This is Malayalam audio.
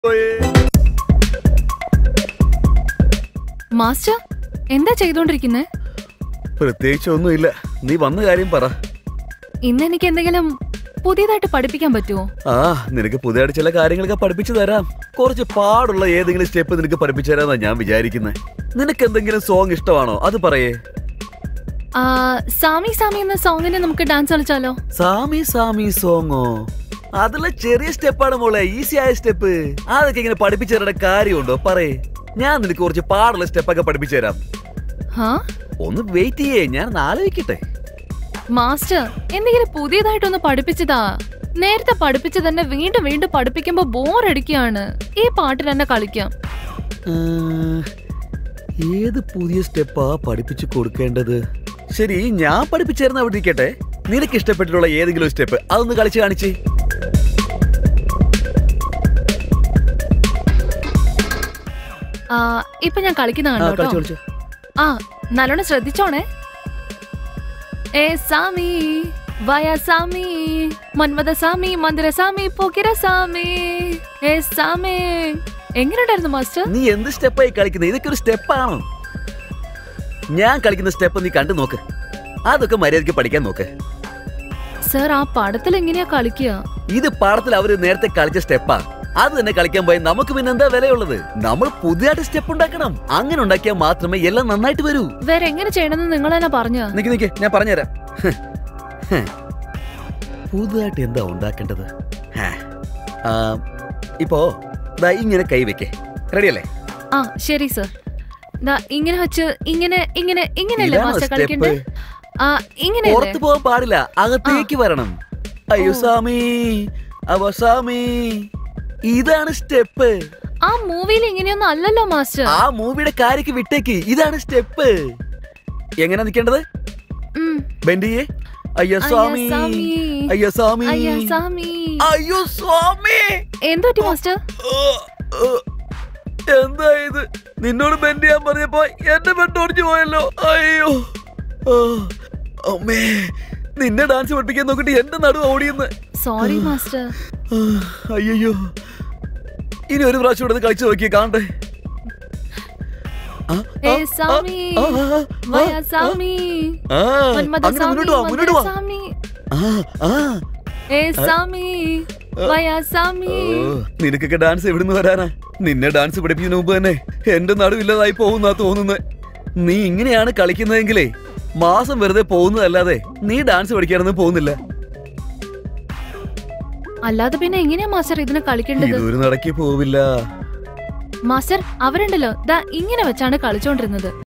മാസ്റ്റർ എന്താ ചെയ്തോണ്ടിരിക്കുന്നേ പ്രത്യേകിച്ച് ഒന്നുമില്ല നീ വന്ന കാര്യം പറ ഇന്ന് എനിക്ക് എന്തെങ്കിലും പുതിയതായിട്ട് പഠിപ്പിക്കാൻ പറ്റുമോ ആ നിനക്ക് പുതിയതായിട്ട് ചില കാര്യങ്ങളൊക്കെ പഠിപ്പിച്ചു തരാം കുറച്ച് പാടുള്ള ഏതെങ്കിലും സ്റ്റെപ്പ് നിനക്ക് പഠിപ്പിച്ചു തരാന്നാ ഞാൻ വിചാരിക്കുന്നത് നിനക്ക് എന്തെങ്കിലും സോങ് ഇഷ്ടമാണോ അത് പറയേ ആ, സാമി സാമി എന്ന സോങ്ങിന് നമുക്ക് ഡാൻസ് കളിച്ചാലോ സാമി സാമി സോങ്ങോ അതിലെ ചെറിയ സ്റ്റെപ്പാണ് മോളെ ഈസി ആയ സ്റ്റെപ്പ് അതൊക്കെ ഇങ്ങനെ പഠിപ്പിച്ചു തരേണ്ട കാര്യമുണ്ടോ പറയേ ഞാൻ നിനക്ക് കുറച്ച് പാടുള്ള സ്റ്റെപ്പൊക്കെ പഠിപ്പിച്ചു തരാം ഹാ ഒന്ന് വെയിറ്റ് ചെയ്യേ ഞാൻ ഒന്ന് ആലോചിക്കട്ടെ മാസ്റ്റർ എന്തെങ്കിലും പുതിയതായിട്ടൊന്ന് പഠിപ്പിച്ചതാ നേരത്തെ പഠിപ്പിച്ച് തന്നെ വീണ്ടും വീണ്ടും പഠിപ്പിക്കുമ്പോ ബോറടിക്കുകയാണ് ഈ പാട്ട് തന്നെ കളിക്കാം ആ, ഏത് പുതിയ സ്റ്റെപ്പാ പഠിപ്പിച്ചു കൊടുക്കേണ്ടത് ശരി ഞാൻ പഠിപ്പിച്ചു തരുന്ന അവിടെ ഇരിക്കട്ടെ നിനക്ക് ഇഷ്ടപ്പെട്ടിട്ടുള്ള ഏതെങ്കിലും ഒരു സ്റ്റെപ്പ് അതൊന്ന് കളിച്ച് കാണിച്ചേ ആ ഇപ്പൊ ഞാൻ കളിക്കുന്ന ആ, കണ്ടോ കളിച്ചു കളിച്ചു ആ നല്ലോണം ശ്രദ്ധിച്ചോണേ ഏ സാമി വയ സാമി മന്മത സാമി മന്ദിര സാമി പോക്കിര സാമി ഏ സാമി എങ്ങനെയുണ്ടായിരുന്നു മാസ്റ്റർ നീ എന്ത് സ്റ്റെപ്പായി കളിക്കുന്നത് ഇതൊക്കെ ഒരു സ്റ്റെപ്പാണോ ഞാൻ കളിക്കുന്ന സ്റ്റെപ്പ് നീ കണ്ടു നോക്ക് അതൊക്കെ മര്യാദയ്ക്ക് പഠിക്കാൻ നോക്ക് സർ ആ പടത്തിൽ എങ്ങനെയാ കളിക്കുക ഇത് പാടത്തിൽ അവര് നേരത്തെ കളിച്ച സ്റ്റെപ്പാ അത് തന്നെ കളിക്കാൻ പോയി നമുക്ക് പിന്നെ എന്താ വിലയുള്ളത് നമ്മൾ പുതിയതായിട്ട് സ്റ്റെപ്പ് ഉണ്ടാക്കണം അങ്ങനെ ഉണ്ടാക്കിയാൽ മാത്രമേ എല്ലാം നന്നായിട്ട് വരൂ വേറെ എങ്ങനെ ചെയ്യണമെന്ന് നിങ്ങൾ തന്നെ പറഞ്ഞ നിക്ക് നിക്ക് ഞാൻ പറഞ്ഞുതരാം ഹ്. ഹ്. പുതുതായിട്ട് എന്താ ഉണ്ടാക്കേണ്ടത് ഹാ. ആ, ഇപ്പോ ദാ ഇങ്ങനെ കൈ വെക്കേ റെഡിയല്ലേ ആ ശരി സർ ദാ ഇങ്ങനെ വെച്ച് ഇങ്ങനെ ഇങ്ങനെ ഇങ്ങനെയല്ലേ ഇതാണോ മാസ്റ്റർ step? കളിക്കണ്ടേ ആ ഇങ്ങനെയല്ലേ പുറത്തു പോകാൻ പാടില്ല അകത്തേക്ക് വരണം അയ്യോ ഓ. സ്വാമി അവ സ്വാമി ഇതാണ് സ്റ്റെപ്പ് ആ മൂവിയിൽ ഇങ്ങനെയൊന്നും അല്ലല്ലോ മാസ്റ്റർ ആ മൂവിയുടെ കാര്യക്ക് വിട്ടേക്ക് ഇതാണ് സ്റ്റെപ്പ് എങ്ങനെ നിൽക്കേണ്ടത് ഉം. ബെൻഡിയെ അയ്യോ അയ്യ സ്വാമി സാമി. അയ്യോ സ്വാമി അയ്യ സാമി അയ്യോ സ്വാമി എന്തോട്ടി മാസ്റ്റർ ഓ, ഓ, എന്താ ഇത് നിന്നോട് ബെൻഡ് ചെയ്യാൻ പറഞ്ഞപ്പോ എന്റെ ബെഡ് ഒടിഞ്ഞു പോയല്ലോ അയ്യോ ഓ, അമ്മേ നിന്നെ ഡാൻസ് പഠിപ്പിക്കാൻ നോക്കിട്ട് എന്റെ നടുവ് ഓടിയെന്ന് സോറി മാസ്റ്റർ അയ്യോ ഇനി ഒരു പ്രാവശ്യം ഇവിടെ കളിച്ചു നോക്കിയേ കാണട്ടെ ആ, ഏ ആ, സാമി ആ, ആ, ആ, വയ ആ, സാമി ആ, മന്മഥ അങ്ങനെ സാമി മുന്നോട്ട് വാ മുന്നോട്ട് മന്ദിര വാ സാമി ആ, ആ. ഏ സാമി വയ സാമി ഓ, നിനക്കൊക്കെ ഡാൻസ് എവിടുന്ന് വരാനാ നിന്നെ ഡാൻസ് പഠിപ്പിക്കുന്നതിന് മുമ്പ് തന്നെ എന്റെ നടുവില്ലതായി പോകുന്നാ തോന്നുന്നത് നീ ഇങ്ങനെയാണ് കളിക്കുന്നതെങ്കിലേ മാസം വെറുതെ പോകുന്നതല്ലാതെ നീ ഡാൻസ് പഠിക്കാനൊന്നും പോകുന്നില്ല അല്ലാതെ പിന്നെ എങ്ങനെയാ മാസ്റ്റർ ഇതിന് കളിക്കേണ്ടത് ഇതൊരു നടക്കി പോവില്ല മാസ്റ്റർ അവരുണ്ടല്ലോ ദാ ഇങ്ങനെ വെച്ചാണ് കളിച്ചോണ്ടിരുന്നത്